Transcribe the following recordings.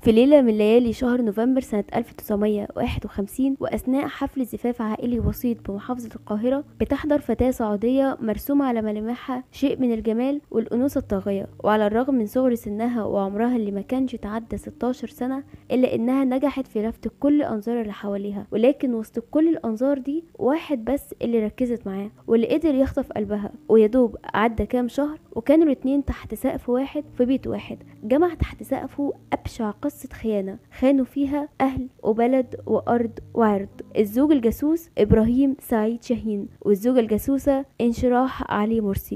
في ليلة من ليالي شهر نوفمبر سنة 1951 وأثناء حفل زفاف عائلي بسيط بمحافظة القاهرة بتحضر فتاة سعودية مرسوم على ملامحها شيء من الجمال والأنوثة الطاغية وعلى الرغم من صغر سنها وعمرها اللي ما كانش تعدى 16 سنة إلا إنها نجحت في لفت كل الأنظار اللي حواليها ولكن وسط كل الأنظار دي واحد بس اللي ركزت معاه واللي قدر يخطف قلبها ويدوب عدى كام شهر وكانوا الاتنين تحت سقف واحد في بيت واحد جمع تحت سقفه أبشع قصة خيانة خانوا فيها أهل وبلد وأرض وعرض الزوج الجاسوس إبراهيم سعيد شاهين والزوجة الجاسوسة انشراح علي مرسي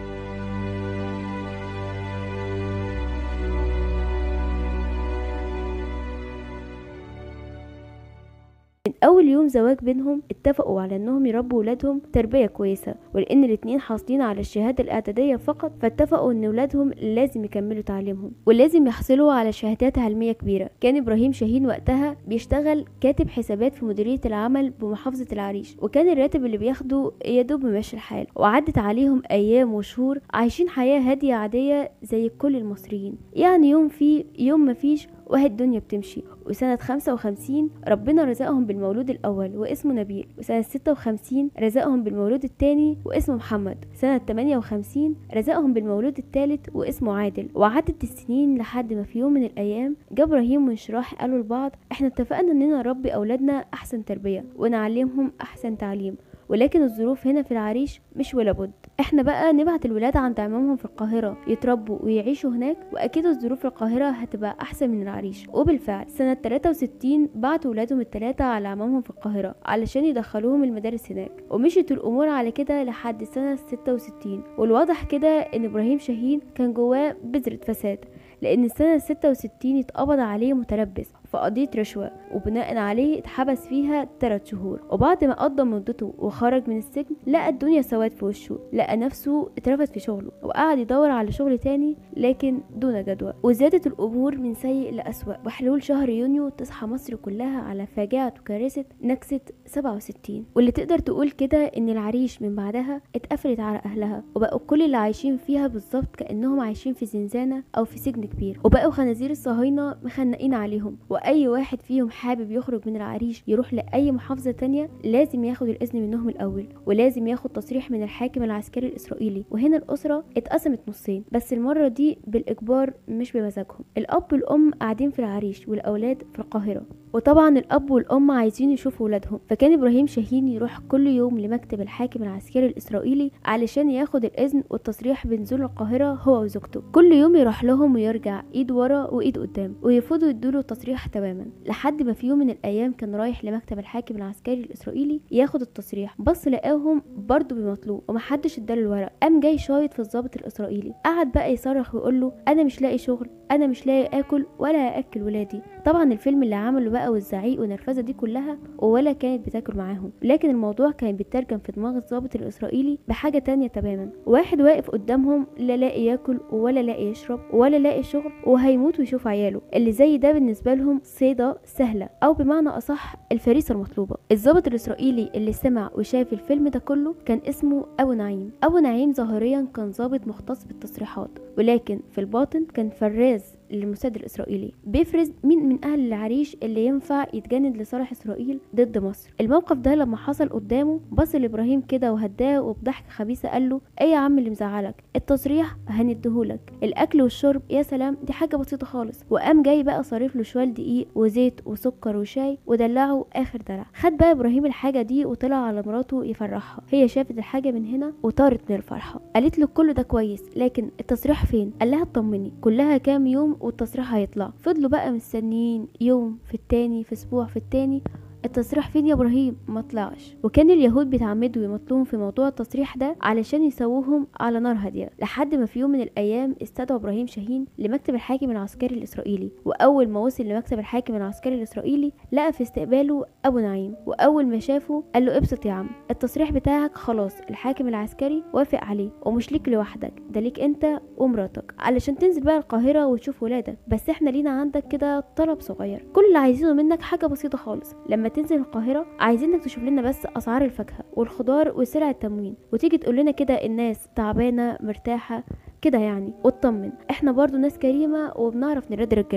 من اول يوم زواج بينهم اتفقوا على انهم يربوا ولادهم تربيه كويسه ولان الاتنين حاصلين على الشهاده الاعداديه فقط فاتفقوا ان ولادهم لازم يكملوا تعليمهم ولازم يحصلوا على شهادات علميه كبيره كان ابراهيم شاهين وقتها بيشتغل كاتب حسابات في مديريه العمل بمحافظه العريش وكان الراتب اللي بياخده يدوب ماشي الحال وعدت عليهم ايام وشهور عايشين حياه هاديه عاديه زي كل المصريين يعني يوم فيه يوم مفيش وهي الدنيا بتمشي وسنة 55 ربنا رزقهم بالمولود الأول واسمه نبيل وسنة 56 رزقهم بالمولود الثاني واسمه محمد سنة 58 رزقهم بالمولود الثالث واسمه عادل وعدت السنين لحد ما في يوم من الأيام جه إبراهيم وانشراح قالوا لبعض احنا اتفقنا اننا نربي أولادنا أحسن تربية ونعلمهم أحسن تعليم ولكن الظروف هنا في العريش مش ولا بد احنا بقى نبعت الولاد عند عمامهم في القاهرة يتربوا ويعيشوا هناك واكيد الظروف في القاهرة هتبقى احسن من العريش وبالفعل سنة 63 بعتوا ولادهم التلاتة على عمامهم في القاهرة علشان يدخلوهم المدارس هناك ومشيت الامور على كده لحد سنة 66 والواضح كده ان ابراهيم شاهين كان جواه بذرة فساد لأن السنة 66 اتقبض عليه متلبس في قضية رشوة وبناء عليه اتحبس فيها 3 شهور وبعد ما قضى مدته وخرج من السجن لقى الدنيا سواد في وشه لقى نفسه اترفد في شغله وقعد يدور على شغل تاني لكن دون جدوى وزادت الأمور من سيء لأسوأ وحلول شهر يونيو تصحى مصر كلها على فاجعة وكارثة نكسة 67 واللي تقدر تقول كده إن العريش من بعدها اتقفلت على أهلها وبقوا كل اللي عايشين فيها بالظبط كأنهم عايشين في زنزانة أو في سجن كبير وبقوا خنازير الصهاينة مخنقين عليهم واي واحد فيهم حابب يخرج من العريش يروح لاي محافظة تانية لازم ياخد الاذن منهم الاول ولازم ياخد تصريح من الحاكم العسكري الاسرائيلي وهنا الاسرة اتقسمت نصين بس المرة دي بالاجبار مش بمزاجهم الاب والام قاعدين في العريش والاولاد في القاهرة وطبعا الاب والام عايزين يشوفوا ولادهم فكان ابراهيم شاهين يروح كل يوم لمكتب الحاكم العسكري الاسرائيلي علشان ياخد الاذن والتصريح بنزول القاهره هو وزوجته كل يوم يروح لهم ويرجع ايد ورا وايد قدام ويرفضوا يدوله التصريح تماما لحد ما في يوم من الايام كان رايح لمكتب الحاكم العسكري الاسرائيلي ياخد التصريح بص لقاهم برضه بمطلوب ومحدش اداله الورق قام جاي شايط في الضابط الاسرائيلي قعد بقى يصرخ ويقول له انا مش لاقي شغل انا مش لاقي اكل ولا اكل ولادي طبعا الفيلم اللي عمله بقى والزعيق والنرفزه دي كلها ولا كانت بتاكل معاهم لكن الموضوع كان بيترجم في دماغ الضابط الاسرائيلي بحاجه تانية تماما واحد واقف قدامهم لا لاقي ياكل ولا لاقي يشرب ولا لاقي شغل وهيموت ويشوف عياله اللي زي ده بالنسبه لهم صيده سهله او بمعنى اصح الفريسه المطلوبه الضابط الاسرائيلي اللي سمع وشاف الفيلم ده كله كان اسمه ابو نعيم ابو نعيم ظاهريا كان ضابط مختص بالتصريحات ولكن في الباطن كان فراز للموساد الإسرائيلي بيفرز مين من أهل العريش اللي ينفع يتجند لصالح إسرائيل ضد مصر الموقف ده لما حصل قدامه بص لإبراهيم كده وهداه وبضحك خبيثة قال له إيه يا عم اللي مزعلك التصريح هنديهولك الأكل والشرب يا سلام دي حاجة بسيطة خالص وقام جاي بقى صارف له شوية دقيق وزيت وسكر وشاي ودلعه آخر دلع خد بقى إبراهيم الحاجة دي وطلع على مراته يفرحها هي شافت الحاجة من هنا وطارت من الفرحة قالت له كل ده كويس لكن التصريح فين قال لها اطمني كلها كام يوم والتصريح هيطلع فضلوا بقى مستنيين يوم في التاني في اسبوع في التاني التصريح فين يا ابراهيم ما طلعش وكان اليهود بيتعمدوا يمطلوهم في موضوع التصريح ده علشان يسووهم على نار هاديه لحد ما في يوم من الايام استدعوا ابراهيم شاهين لمكتب الحاكم العسكري الاسرائيلي واول ما وصل لمكتب الحاكم العسكري الاسرائيلي لقى في استقباله ابو نعيم واول ما شافه قال له ابسط يا عم التصريح بتاعك خلاص الحاكم العسكري وافق عليه ومش ليك لوحدك ده ليك انت ومراتك علشان تنزل بقى القاهره وتشوف ولادك بس احنا لينا عندك كده طلب صغير كل اللي عايزينه منك حاجه بسيطه خالص لما تنزل القاهرة عايزينك تشوف لنا بس أسعار الفاكهة والخضار وسلع التموين وتيجي تقول لنا كده الناس تعبانة مرتاحة كده يعني واطمن احنا برضو ناس كريمة وبنعرف نرد رجالتنا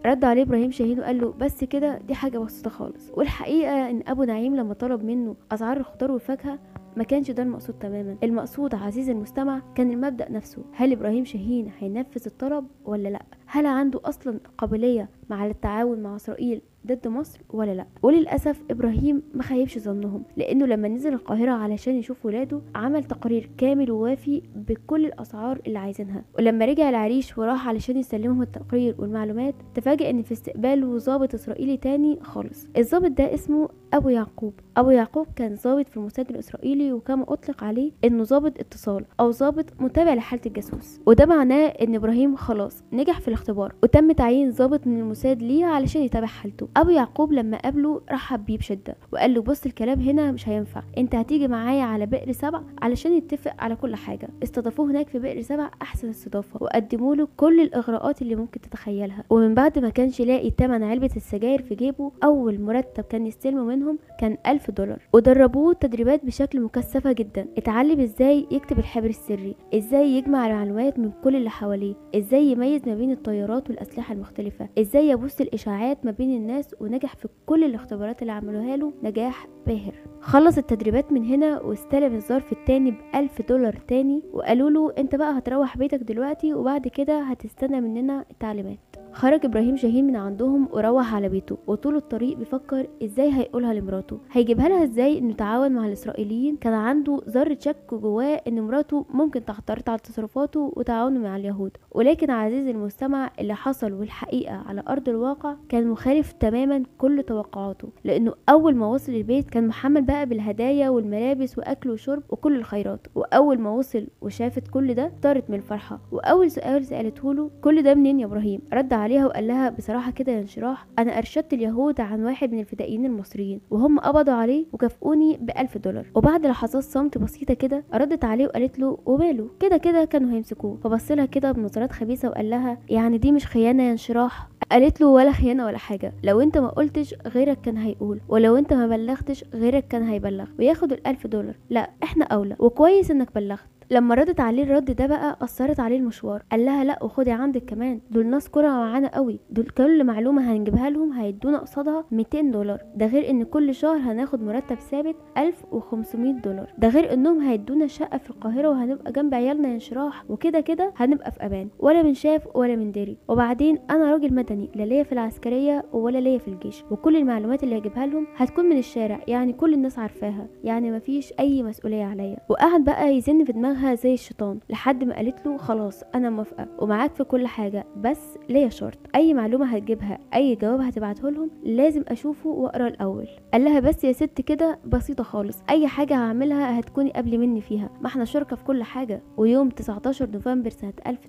رد عليه ابراهيم شاهين وقال له بس كده دي حاجه بسيطه خالص والحقيقه ان ابو نعيم لما طلب منه اسعار الخضار والفاكهه ما كانش ده المقصود تماما المقصود عزيزي المستمع كان المبدأ نفسه هل إبراهيم شاهين هينفذ الطلب ولا لأ هل عنده أصلا قابلية مع التعاون مع إسرائيل ضد مصر ولا لا وللاسف ابراهيم ما خيبش ظنهم لانه لما نزل القاهره علشان يشوف ولاده عمل تقرير كامل ووافي بكل الاسعار اللي عايزينها ولما رجع العريش وراح علشان يسلمهم التقرير والمعلومات تفاجئ ان في استقباله ضابط اسرائيلي تاني خالص الضابط ده اسمه ابو يعقوب ابو يعقوب كان ضابط في الموساد الاسرائيلي وكما اطلق عليه انه ضابط اتصال او ضابط متابع لحاله الجاسوس وده معناه ان ابراهيم خلاص نجح في الاختبار وتم تعيين ضابط من الموساد ليه علشان يتابع حالته ابو يعقوب لما قابله رحب بيه بشده وقال له بص الكلام هنا مش هينفع انت هتيجي معايا على بئر سبع علشان يتفق على كل حاجه استضافوه هناك في بئر سبع احسن استضافه وقدموا له كل الاغراءات اللي ممكن تتخيلها ومن بعد ما كانش لاقي تمن علبه السجاير في جيبه اول مرتب كان يستلمه منهم كان ألف دولار ودربوه تدريبات بشكل مكثفه جدا اتعلم ازاي يكتب الحبر السري ازاي يجمع المعلومات من كل اللي حواليه ازاي يميز ما بين الطيارات والاسلحه المختلفه ازاي يبث الاشاعات ما بين الناس ونجح في كل الاختبارات اللي عملوها له نجاح باهر خلص التدريبات من هنا واستلم الظرف التاني بألف دولار تاني وقالوا له انت بقى هتروح بيتك دلوقتي وبعد كده هتستنى مننا التعليمات خرج ابراهيم شاهين من عندهم وروح على بيته وطول الطريق بيفكر ازاي هيقولها لمراته هيجيبها لها ازاي انه تعاون مع الاسرائيليين كان عنده ذره شك جواه ان مراته ممكن تحترط على تصرفاته وتعاونه مع اليهود ولكن عزيزي المستمع اللي حصل والحقيقه على ارض الواقع كان مخالف تماما كل توقعاته لانه اول ما وصل البيت كان محمل بقى بالهدايا والملابس واكل وشرب وكل الخيرات واول ما وصل وشافت كل ده طارت من الفرحه واول سؤال سالته له كل ده منين يا ابراهيم رد عليها وقال لها بصراحه كده يا انشراح انا ارشدت اليهود عن واحد من الفدائيين المصريين وهم قبضوا عليه وكافئوني بألف دولار وبعد لحظات صمت بسيطه كده ردت عليه وقالت له وماله كده كده كانوا هيمسكوه فبص لها كده بنظرات خبيثه وقال لها يعني دي مش خيانه يا انشراح قالت له ولا خيانة ولا حاجة لو انت ما قلتش غيرك كان هيقول ولو انت ما بلغتش غيرك كان هيبلغ وياخد الألف دولار لا احنا أولى وكويس انك بلغت لما ردت عليه الرد ده بقى اثرت عليه المشوار قال لها لا وخدي عندك كمان دول ناس كرة معانا قوي دول كل معلومه هنجيبها لهم هيدونا قصادها 200 دولار ده غير ان كل شهر هناخد مرتب ثابت 1500 دولار ده غير انهم هيدونا شقه في القاهره وهنبقى جنب عيالنا ينشراح وكده كده هنبقى في امان ولا من شاف ولا من داري وبعدين انا راجل مدني لا ليا في العسكريه ولا ليا في الجيش وكل المعلومات اللي هجيبها لهم هتكون من الشارع يعني كل الناس عارفاها يعني مفيش اي مسؤوليه عليا وقعد بقى يزن في دماغها زي الشيطان لحد ما قالت له خلاص انا موافقه ومعاك في كل حاجه بس ليا شرط اي معلومه هتجيبها اي جواب هتبعته لهم لازم اشوفه واقرا الاول قال لها بس يا ست كده بسيطه خالص اي حاجه هعملها هتكوني قبل مني فيها ما احنا شركه في كل حاجه ويوم 19 نوفمبر سنه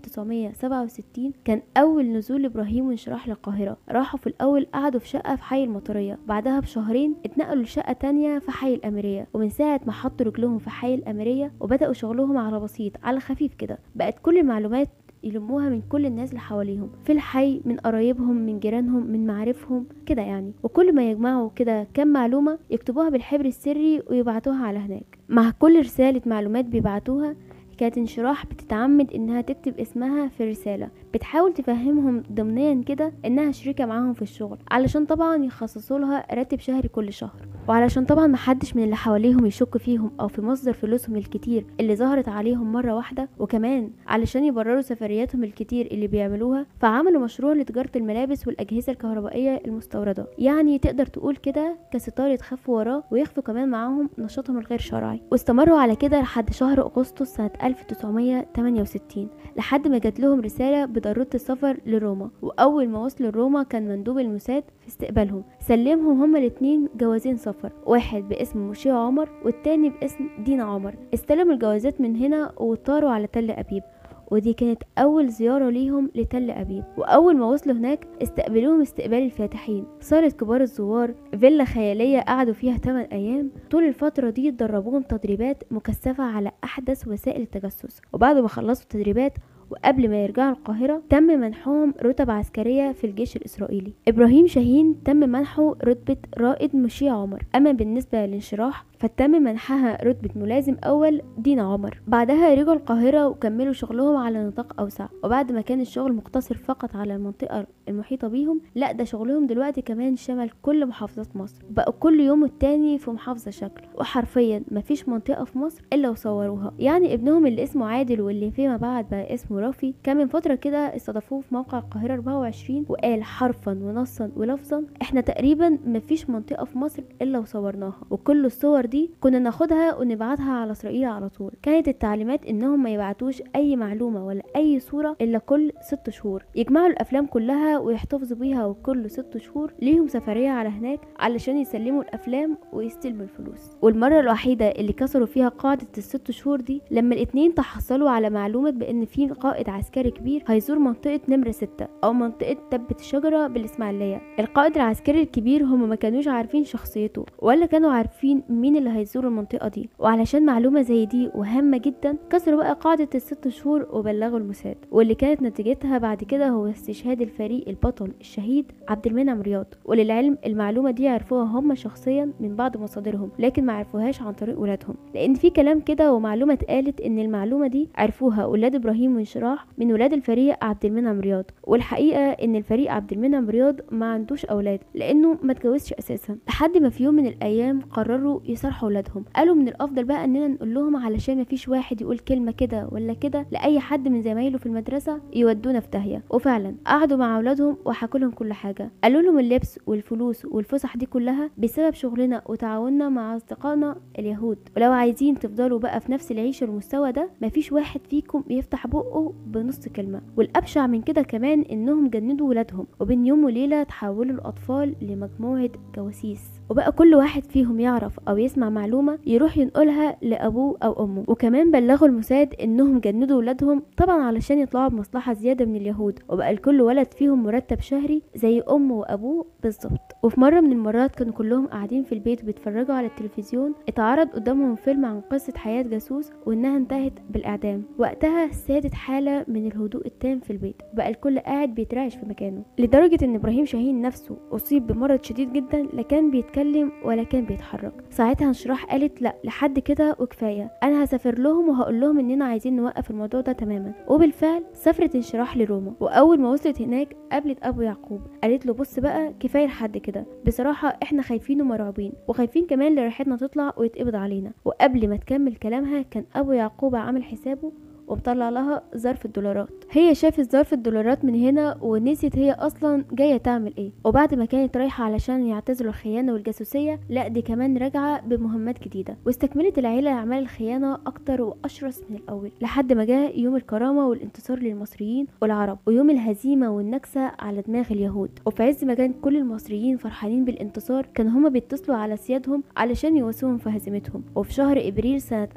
1967 كان اول نزول ابراهيم وانشراح للقاهره راحوا في الاول قعدوا في شقه في حي المطريه بعدها بشهرين اتنقلوا لشقه تانية في حي الاميريه ومن ساعه ما حطوا رجلهم في حي الاميريه وبداوا شغلهم على بسيط على خفيف كده بقت كل المعلومات يلموها من كل الناس اللي حواليهم في الحي من قرايبهم من جيرانهم من معارفهم كده يعني وكل ما يجمعوا كده كم معلومة يكتبوها بالحبر السري ويبعتوها على هناك مع كل رسالة معلومات بيبعتوها كانت انشراح بتتعمد انها تكتب اسمها في الرسالة بتحاول تفهمهم ضمنيا كده انها شريكة معاهم في الشغل علشان طبعا يخصصوا لها راتب شهري كل شهر وعلشان طبعا محدش من اللي حواليهم يشك فيهم او في مصدر فلوسهم الكتير اللي ظهرت عليهم مرة واحدة وكمان علشان يبرروا سفرياتهم الكتير اللي بيعملوها فعملوا مشروع لتجارة الملابس والاجهزة الكهربائية المستوردة يعني تقدر تقول كده كستار يتخفوا وراه ويخفوا كمان معاهم نشاطهم الغير شرعي واستمروا على كده لحد شهر اغسطس سنة 1968 لحد ما جات لهم رسالة بضرورة السفر لروما وأول ما وصلوا لروما كان مندوب الموساد في استقبالهم سلمهم هما الاتنين جوازين سفر واحد باسم مشيع عمر والتاني باسم دينا عمر استلموا الجوازات من هنا وطاروا على تل أبيب ودي كانت أول زيارة ليهم لتل أبيب وأول ما وصلوا هناك استقبلوهم استقبال الفاتحين صارت كبار الزوار فيلا خيالية قعدوا فيها 8 أيام طول الفترة دي دربوهم تدريبات مكثفة على أحدث وسائل التجسس وبعد ما خلصوا التدريبات وقبل ما يرجعوا القاهرة تم منحهم رتب عسكرية في الجيش الإسرائيلي إبراهيم شاهين تم منحه رتبة رائد مشيع عمر أما بالنسبة لانشراح فتم منحها رتبة ملازم أول دينا عمر بعدها رجعوا القاهرة وكملوا شغلهم على نطاق أوسع وبعد ما كان الشغل مقتصر فقط على المنطقة المحيطة بيهم لا ده شغلهم دلوقتي كمان شمل كل محافظات مصر بقوا كل يوم والتاني في محافظة شكل وحرفيا مفيش منطقة في مصر إلا وصوروها يعني ابنهم اللي اسمه عادل واللي فيما بعد بقى اسمه رافي كان من فترة كده استضافوه في موقع القاهرة 24 وقال حرفا ونصا ولفظا احنا تقريبا مفيش منطقة في مصر إلا وصورناها وكل الصور دي كنا ناخدها ونبعتها على إسرائيل على طول كانت التعليمات إنهم ما يبعتوش أي معلومة ولا أي صورة إلا كل ست شهور يجمعوا الأفلام كلها ويحتفظوا بيها وكل ست شهور ليهم سفرية على هناك علشان يسلموا الأفلام ويستلموا الفلوس والمرة الوحيدة اللي كسروا فيها قاعدة الست شهور دي لما الاتنين تحصلوا على معلومة بأن في قائد عسكري كبير هيزور منطقة نمرة ستة أو منطقة تبة الشجرة بالإسماعيلية القائد العسكري الكبير هم ما كانوش عارفين شخصيته ولا كانوا عارفين مين اللي هيزور المنطقة دي وعلشان معلومة زي دي وهامة جدا كسروا بقى قاعدة الست شهور وبلغوا الموساد واللي كانت نتيجتها بعد كده هو استشهاد الفريق البطل الشهيد عبد المنعم رياض وللعلم المعلومة دي عرفوها هم شخصيا من بعض مصادرهم لكن ما عرفوهاش عن طريق ولادهم لأن في كلام كده ومعلومة اتقالت إن المعلومة دي عرفوها ولاد إبراهيم وانشراح من ولاد الفريق عبد المنعم رياض والحقيقة إن الفريق عبد المنعم رياض ما عندوش أولاد لأنه ما اتجوزش أساسا لحد ما في يوم من الأيام قرروا يصارحوا ولادهم قالوا من الأفضل بقى إننا نقول لهم علشان ما فيش واحد يقول كلمة كده ولا كده لأي حد من زمايله في المدرسة يودونا في داهية وفعلا قعدوا مع أولادهم وحكوا لهم كل حاجة قالوا لهم اللبس والفلوس والفسح دي كلها بسبب شغلنا وتعاوننا مع أصدقائنا اليهود ولو عايزين تفضلوا بقى في نفس العيشة والمستوى ده مفيش واحد فيكم يفتح بقه بنص كلمة والأبشع من كده كمان إنهم جندوا ولادهم وبين يوم وليلة تحولوا الأطفال لمجموعة جواسيس وبقى كل واحد فيهم يعرف او يسمع معلومه يروح ينقلها لابوه او امه وكمان بلغوا الموساد انهم جندوا ولادهم طبعا علشان يطلعوا بمصلحه زياده من اليهود وبقى لكل ولد فيهم مرتب شهري زي امه وابوه بالظبط وفي مره من المرات كانوا كلهم قاعدين في البيت وبيتفرجوا على التلفزيون اتعرض قدامهم فيلم عن قصه حياه جاسوس وانها انتهت بالاعدام وقتها سادت حاله من الهدوء التام في البيت وبقى الكل قاعد بيترعش في مكانه لدرجه ان ابراهيم شاهين نفسه اصيب بمرض شديد جدا لا كان بيتكلم ولا كان بيتحرك ساعتها انشراح قالت لا لحد كده وكفايه انا هسافر لهم وهقول لهم اننا عايزين نوقف الموضوع ده تماما وبالفعل سافرت انشراح لروما واول ما وصلت هناك قابلت ابو يعقوب قالت له بص بقى كفايه لحد كده بصراحه احنا خايفين ومرعوبين وخايفين كمان لريحتنا تطلع ويتقبض علينا وقبل ما تكمل كلامها كان ابو يعقوب عامل حسابه ومطلع لها ظرف الدولارات هي شافت ظرف الدولارات من هنا ونسيت هي اصلا جايه تعمل ايه وبعد ما كانت رايحه علشان يعتزلوا الخيانه والجاسوسيه لا دي كمان راجعه بمهمات جديده واستكملت العيله اعمال الخيانه اكتر واشرس من الاول لحد ما جاء يوم الكرامه والانتصار للمصريين والعرب ويوم الهزيمه والنكسه على دماغ اليهود وفي عز ما كان كل المصريين فرحانين بالانتصار كان هما بيتصلوا على سيادهم علشان يواسوهم في هزيمتهم وفي شهر ابريل سنه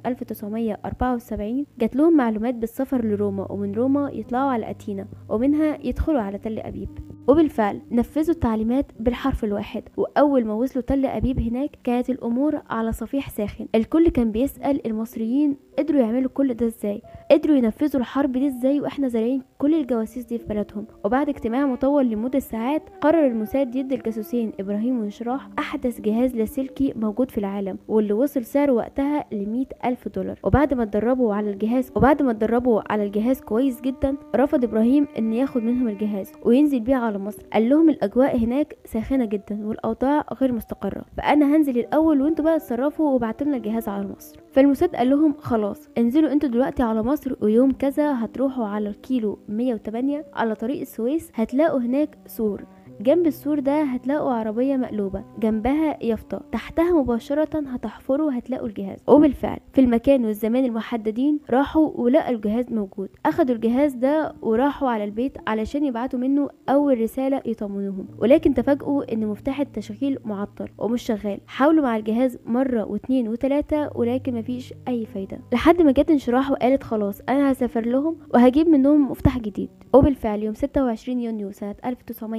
1974 جات لهم معلومات بالسفر لروما ومن روما يطلعوا على أتينا ومنها يدخلوا على تل أبيب وبالفعل نفذوا التعليمات بالحرف الواحد وأول ما وصلوا تل أبيب هناك كانت الأمور على صفيح ساخن الكل كان بيسأل المصريين قدروا يعملوا كل ده ازاي قدروا ينفذوا الحرب دي ازاي واحنا زارعين كل الجواسيس دي في بلدهم وبعد اجتماع مطول لمدة ساعات قرر الموساد يدي الجاسوسين ابراهيم وانشراح احدث جهاز لاسلكي موجود في العالم واللي وصل سعره وقتها ل ألف دولار وبعد ما اتدربوا على الجهاز وبعد ما اتدربوا على الجهاز كويس جدا رفض ابراهيم ان ياخد منهم الجهاز وينزل بيه على مصر قال لهم الاجواء هناك ساخنه جدا والاوضاع غير مستقره فانا هنزل الاول وانتوا بقى اتصرفوا وابعتوا لنا الجهاز على مصر فالموساد قال لهم خلاص انزلوا انتوا دلوقتي على مصر ويوم كذا هتروحوا على الكيلو 108 على طريق السويس هتلاقوا هناك سور جنب السور ده هتلاقوا عربية مقلوبة جنبها يافطة تحتها مباشرة هتحفروا هتلاقوا الجهاز وبالفعل في المكان والزمان المحددين راحوا ولقوا الجهاز موجود أخدوا الجهاز ده وراحوا على البيت علشان يبعتوا منه أول رسالة يطمنوهم ولكن تفاجئوا إن مفتاح التشغيل معطل ومش شغال حاولوا مع الجهاز مرة واتنين وتلاتة ولكن مفيش أي فايدة لحد ما جت انشراح وقالت خلاص أنا هسافر لهم وهجيب منهم مفتاح جديد وبالفعل يوم 26 يونيو سنة 1974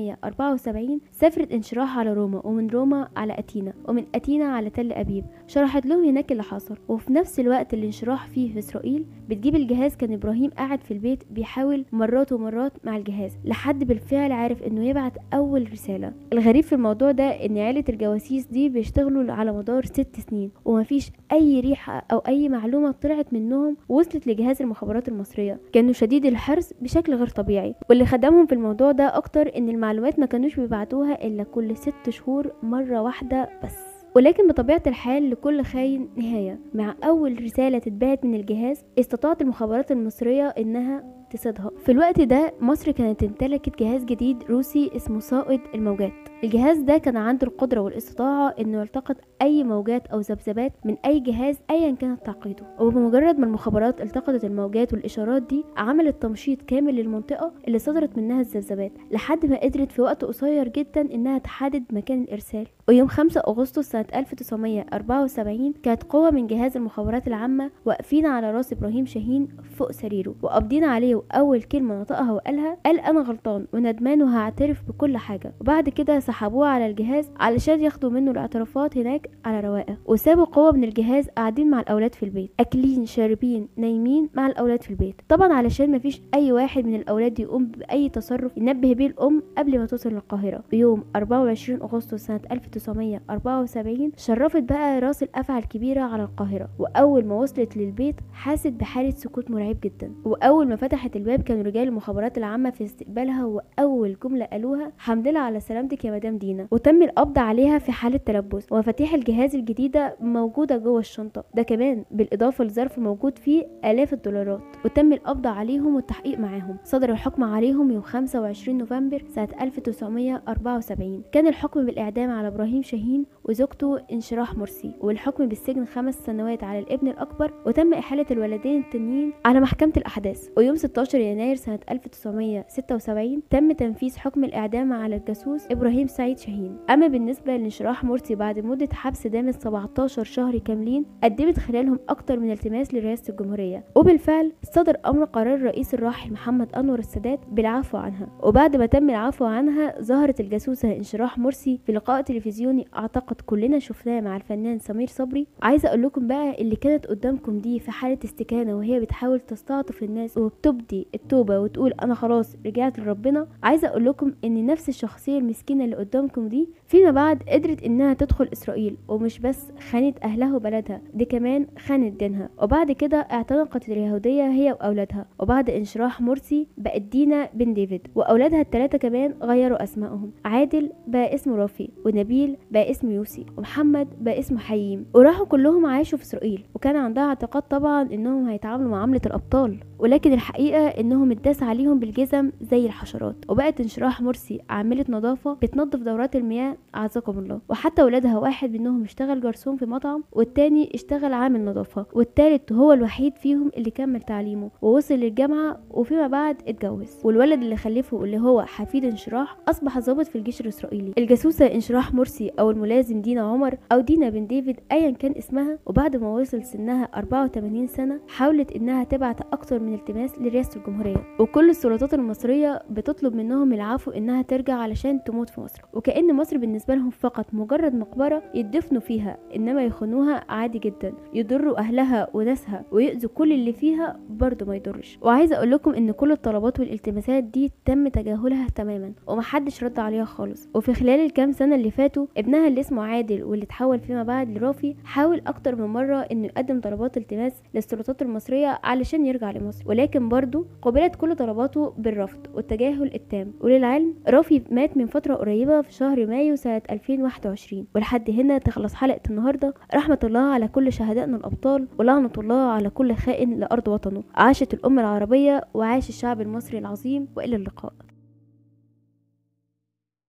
1974 سافرت انشراح على روما ومن روما على أتينا ومن أتينا على تل أبيب شرحت لهم هناك اللي حصل وفي نفس الوقت اللي انشراح فيه في إسرائيل بتجيب الجهاز كان إبراهيم قاعد في البيت بيحاول مرات ومرات مع الجهاز لحد بالفعل عارف إنه يبعت أول رسالة الغريب في الموضوع ده إن عيلة الجواسيس دي بيشتغلوا على مدار ست سنين ومفيش أي ريحة أو أي معلومة طلعت منهم وصلت لجهاز المخابرات المصرية كانوا شديد الحرص بشكل غير طبيعي واللي خدمهم في الموضوع ده أكتر إن المعلومات ما كانوش بيبعتوها إلا كل ست شهور مرة واحدة بس ولكن بطبيعة الحال لكل خاين نهاية مع أول رسالة تتبعت من الجهاز استطاعت المخابرات المصرية إنها تصيدها في الوقت ده مصر كانت امتلكت جهاز جديد روسي اسمه صائد الموجات الجهاز ده كان عنده القدرة والاستطاعة انه يلتقط اي موجات او ذبذبات من اي جهاز ايا كانت تعقيده وبمجرد ما المخابرات التقطت الموجات والاشارات دي عملت تمشيط كامل للمنطقة اللي صدرت منها الذبذبات لحد ما قدرت في وقت قصير جدا انها تحدد مكان الارسال ويوم 5 اغسطس سنة 1974 كانت قوة من جهاز المخابرات العامة واقفين على راس ابراهيم شاهين فوق سريره وقابضين عليه واول كلمة نطقها وقالها قال انا غلطان وندمان وهعترف بكل حاجة وبعد كده سحبوه على الجهاز علشان ياخدوا منه الاعترافات هناك على رواقه وسابوا قوة من الجهاز قاعدين مع الاولاد في البيت اكلين شاربين نايمين مع الاولاد في البيت طبعا علشان مفيش اي واحد من الاولاد يقوم باي تصرف ينبه بيه الام قبل ما توصل للقاهرة ويوم 24 اغسطس سنة 1974 شرفت بقى راس الافعى الكبيرة على القاهرة واول ما وصلت للبيت حاست بحالة سكوت مرعب جدا واول ما فتحت الباب كان رجال المخابرات العامة في استقبالها واول جملة قالوها حمد لله على سلامتك يا مدام دينا وتم القبض عليها في حالة تلبس ومفاتيح الجهاز الجديدة موجودة جوه الشنطة ده كمان بالاضافة لظرف موجود فيه الاف الدولارات وتم القبض عليهم والتحقيق معاهم صدر الحكم عليهم يوم 25 نوفمبر سنة 1974 كان الحكم بالاعدام على ابراهيم شاهين وزوجته انشراح مرسي والحكم بالسجن خمس سنوات على الابن الاكبر وتم احالة الولدين التانيين على محكمة الاحداث ويوم 16 يناير سنة 1976 تم تنفيذ حكم الاعدام على الجاسوس ابراهيم سعيد شاهين اما بالنسبة لانشراح مرسي بعد مدة حبس دامت 17 شهر كاملين قدمت خلالهم اكتر من التماس لرئاسة الجمهورية وبالفعل صدر امر قرار الرئيس الراحل محمد انور السادات بالعفو عنها وبعد ما تم العفو عنها ظهرت الجاسوسة انشراح مرسي في لقاء تلفزيوني اعتقد كلنا شفناه مع الفنان سمير صبري عايزة اقول لكم بقى اللي كانت قدامكم دي في حالة استكانة وهي بتحاول تستعطف الناس وبتبدي التوبة وتقول انا خلاص رجعت لربنا عايزة اقول لكم ان نفس الشخصية المسكينة اللي قدامكم دي فيما بعد قدرت انها تدخل اسرائيل ومش بس خانت اهلها وبلدها دي كمان خانت دينها وبعد كده اعتنقت اليهودية هي واولادها وبعد انشراح مرسي بقت دينا بن ديفيد واولادها الثلاثة كمان غيروا اسمائهم عادل بقى اسمه رافي ونبيل بقى اسمه يوسي ومحمد بقى اسمه حييم وراحوا كلهم عاشوا في اسرائيل وكان عندها اعتقاد طبعا انهم هيتعاملوا معاملة الابطال ولكن الحقيقة انهم اتداس عليهم بالجزم زي الحشرات وبقت انشراح مرسي عاملة نظافة بتنظف دورات المياه اعزكم الله وحتى ولادها واحد منهم اشتغل جرسون في مطعم والتاني اشتغل عامل نظافة والتالت هو الوحيد فيهم اللي كمل تعليمه ووصل للجامعة وفيما بعد اتجوز والولد اللي خلفه اللي هو حفيد انشراح اصبح ضابط في الجيش الاسرائيلي الجاسوسة انشراح مرسي او الملازم دينا عمر او دينا بن ديفيد ايا كان اسمها وبعد ما وصل سنها 84 سنة حاولت انها تبعت اكتر من التماس لرئاسة الجمهورية وكل السلطات المصرية بتطلب منهم العفو انها ترجع علشان تموت في مصر وكأن مصر بالنسبة لهم فقط مجرد مقبرة يدفنوا فيها انما يخونوها عادي جدا يضروا اهلها وناسها ويأذوا كل اللي فيها برضه ما يضرش وعايزة اقول لكم ان كل الطلبات والالتماسات دي تم تجاهلها تماما ومحدش رد عليها خالص وفي خلال الكام سنة اللي فاتوا ابنها اللي اسمه عادل واللي اتحول فيما بعد لرافي حاول اكتر من مرة انه يقدم طلبات التماس للسلطات المصرية علشان يرجع لمصر ولكن برضه قبلت كل طلباته بالرفض والتجاهل التام وللعلم رافي مات من فترة قريبة في شهر مايو سنة 2021 ولحد هنا تخلص حلقة النهاردة رحمة الله على كل شهدائنا الأبطال ولعنة الله على كل خائن لأرض وطنه عاشت الأمة العربية وعاش الشعب المصري العظيم وإلى اللقاء